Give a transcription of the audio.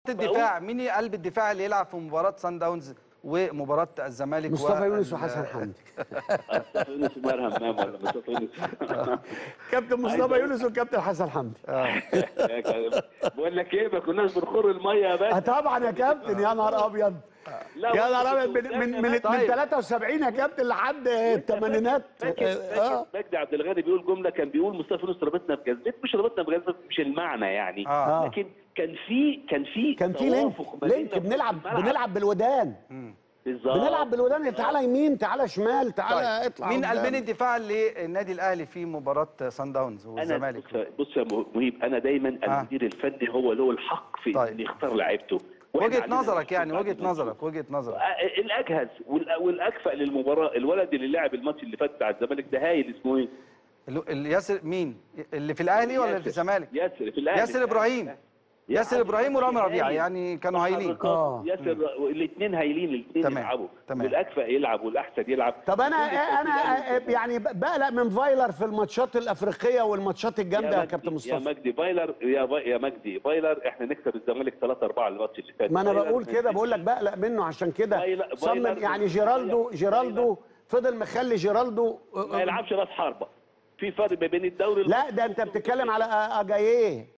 الدفاع مين قلب الدفاع اللي يلعب في مباراه سان داونز ومباراه الزمالك مصطفى وال- يونس وحسن حمدي مصطفى يونس مار همام ولا مصطفى يونس كابتن مصطفى يونس والكابتن حسن حمدي بقول لك ايه ما كناش بنخر الميه يا آه باشا طبعا يا كابتن يا نهار ابيض لا يا والله نهار ابيض كنت من من من, من قدامنا 73 يا كابتن لحد الثمانينات فاكر اه فاكر مجدي عبد الغني بيقول جمله كان بيقول مصطفى يونس ربطنا بجزمته مش ربطنا بجزمته مش المعنى يعني آه. لكن كان في كان في كان في لينك توافق ما بيننا لينك في بنلعب الملعب. بنلعب بالودان بالظبط بنلعب بالودان تعالى يمين تعالى شمال تعالى طيب. اطلع مين قدام. قلبين الدفاع للنادي الاهلي في مباراه سان داونز انا والزمالك بص بص يا مهيب انا دايما المدير الفني هو له الحق في طيب. ان يختار لعيبته وإحنا وجهه علينا نظرك نشوف يعني بعد وجهه ما نظرك وجهه نظرك آه، الاجهز والأ- والاكفأ للمباراه الولد اللي لعب الماتش اللي فات بتاع الزمالك ده هايل اسمه ايه؟ ال- ال- ياسر مين اللي في الاهلي ولا اللي في ياسر. الزمالك ياسر في الاهلي ياسر ابراهيم يا ياسر عم ابراهيم ورامي هايل. ربيعه يعني كانوا هايلين تحركات. آه. ياسر الاثنين هايلين الاثنين تمام. يلعبوا تمام. والاكفأ يلعب والاحسن يلعب طب انا كل التوفيق انا للمنتخب. يعني بقلق من فايلر في الماتشات الافريقيه والماتشات الجامده يا مجدي- كابتن يا مصطفى مجدي فايلر يا با- يا مجدي فايلر احنا نكسب الزمالك 3 4 الماتش اللي فات ما انا فايلر بقول ما كده ينزلش. بقول لك بقلق منه عشان كده فايلر- صمم فايلر- يعني جيرالدو فايلر- جيرالدو فضل مخلي جيرالدو ما يلعبش راس حربه في فرق ما بين الدوري لا ده انت بتتكلم على اجاييه